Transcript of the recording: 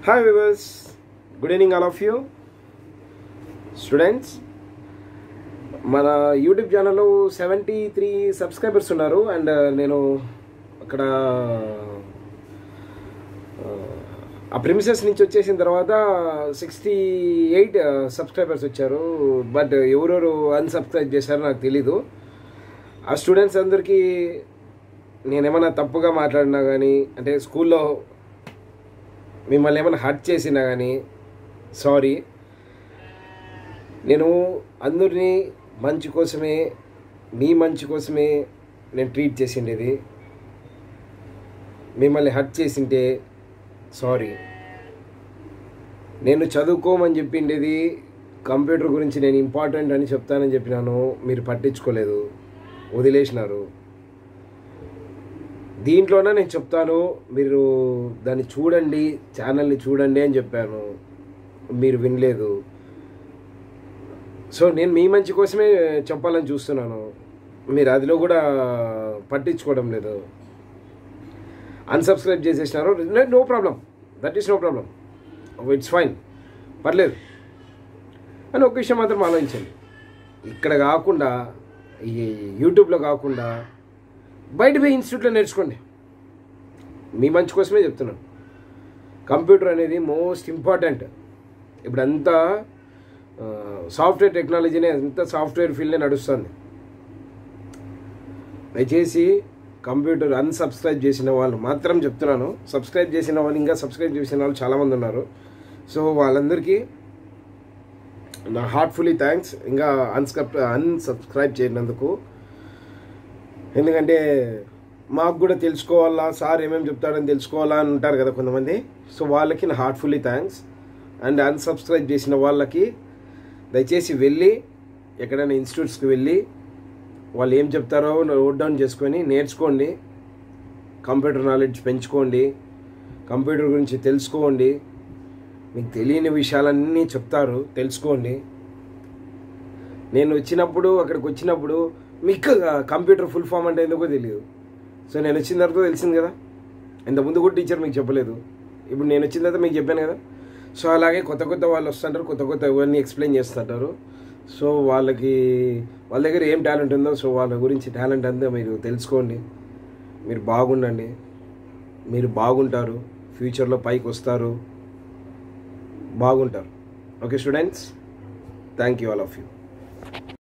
hi viewers good evening all of you students మన YouTube ఛానల్లో seventy three subscribers ఉన్నారు and నేను అక్కడ ఆ ప్రిమిసెస్ నుంచి వచ్చేసిన తర్వాత సిక్స్టీ ఎయిట్ సబ్స్క్రైబర్స్ వచ్చారు బట్ ఎవరెవరు అన్సబ్స్క్రైబ్ చేశారో నాకు తెలీదు ఆ స్టూడెంట్స్ అందరికీ నేనేమన్నా తప్పుగా మాట్లాడినా కానీ అంటే స్కూల్లో మిమ్మల్ని ఏమైనా హర్ట్ చేసినా కానీ సారీ నేను అందరినీ మంచి కోసమే మీ మంచి కోసమే నేను ట్రీట్ చేసిండేది మిమ్మల్ని హర్ట్ చేసింటే సారీ నేను చదువుకోమని చెప్పిండేది కంప్యూటర్ గురించి నేను ఇంపార్టెంట్ అని చెప్తానని చెప్పినాను మీరు పట్టించుకోలేదు వదిలేసినారు దీంట్లోనే నేను చెప్తాను మీరు దాన్ని చూడండి ఛానల్ని చూడండి అని చెప్పాను మీరు వినలేదు సో నేను మీ మంచి కోసమే చెప్పాలని చూస్తున్నాను మీరు అదిలో కూడా పట్టించుకోవడం లేదు అన్సబ్స్క్రైబ్ చేసేసినారు no problem that is no problem it's fine పర్లేదు అని ఒక విషయం మాత్రం ఆలోచించండి ఇక్కడ కాకుండా ఈ యూట్యూబ్లో కాకుండా బయట పోయి ఇన్స్టిట్యూట్లో నేర్చుకోండి మీ మంచి కోసమే చెప్తున్నాను కంప్యూటర్ అనేది మోస్ట్ ఇంపార్టెంట్ ఇప్పుడు అంతా సాఫ్ట్వేర్ టెక్నాలజీనే అంతా సాఫ్ట్వేర్ ఫీల్డే నడుస్తుంది దయచేసి కంప్యూటర్ అన్సబ్స్క్రైబ్ చేసిన వాళ్ళు మాత్రం చెప్తున్నాను సబ్స్క్రైబ్ చేసిన వాళ్ళు ఇంకా సబ్స్క్రైబ్ చేసిన వాళ్ళు చాలామంది ఉన్నారు సో వాళ్ళందరికీ నా హార్ట్ఫుల్లీ థ్యాంక్స్ ఇంకా అన్స్క్రైబ్ అన్సబ్స్క్రైబ్ చేయనందుకు ఎందుకంటే మాకు కూడా తెలుసుకోవాలా సార్ ఏమేమి చెప్తాడని తెలుసుకోవాలా అని ఉంటారు కదా కొంతమంది సో వాళ్ళకి నా హార్ట్ఫుల్లీ థ్యాంక్స్ అండ్ అన్సబ్స్క్రైబ్ చేసిన వాళ్ళకి దయచేసి వెళ్ళి ఎక్కడైనా ఇన్స్టిట్యూట్స్కి వెళ్ళి వాళ్ళు ఏం చెప్తారో నోట్ డౌన్ చేసుకొని నేర్చుకోండి కంప్యూటర్ నాలెడ్జ్ పెంచుకోండి కంప్యూటర్ గురించి తెలుసుకోండి మీకు తెలియని విషయాలన్నీ చెప్తారు తెలుసుకోండి నేను వచ్చినప్పుడు అక్కడికి వచ్చినప్పుడు మీకు కంప్యూటర్ ఫుల్ ఫామ్ అంటే ఎందుకో తెలియదు సో నేను వచ్చిన తర్వాత తెలిసింది కదా ఇంత ముందు కూడా టీచర్ మీకు చెప్పలేదు ఇప్పుడు నేను వచ్చిన తర్వాత మీకు చెప్పాను కదా సో అలాగే కొత్త కొత్త వాళ్ళు వస్తుంటారు కొత్త కొత్త ఇవన్నీ ఎక్స్ప్లెయిన్ చేస్తుంటారు సో వాళ్ళకి వాళ్ళ దగ్గర ఏం టాలెంట్ ఉందో సో వాళ్ళ గురించి టాలెంట్ అంతా మీరు తెలుసుకోండి మీరు బాగుండండి మీరు బాగుంటారు ఫ్యూచర్లో పైకి వస్తారు బాగుంటారు okay students thank you all of you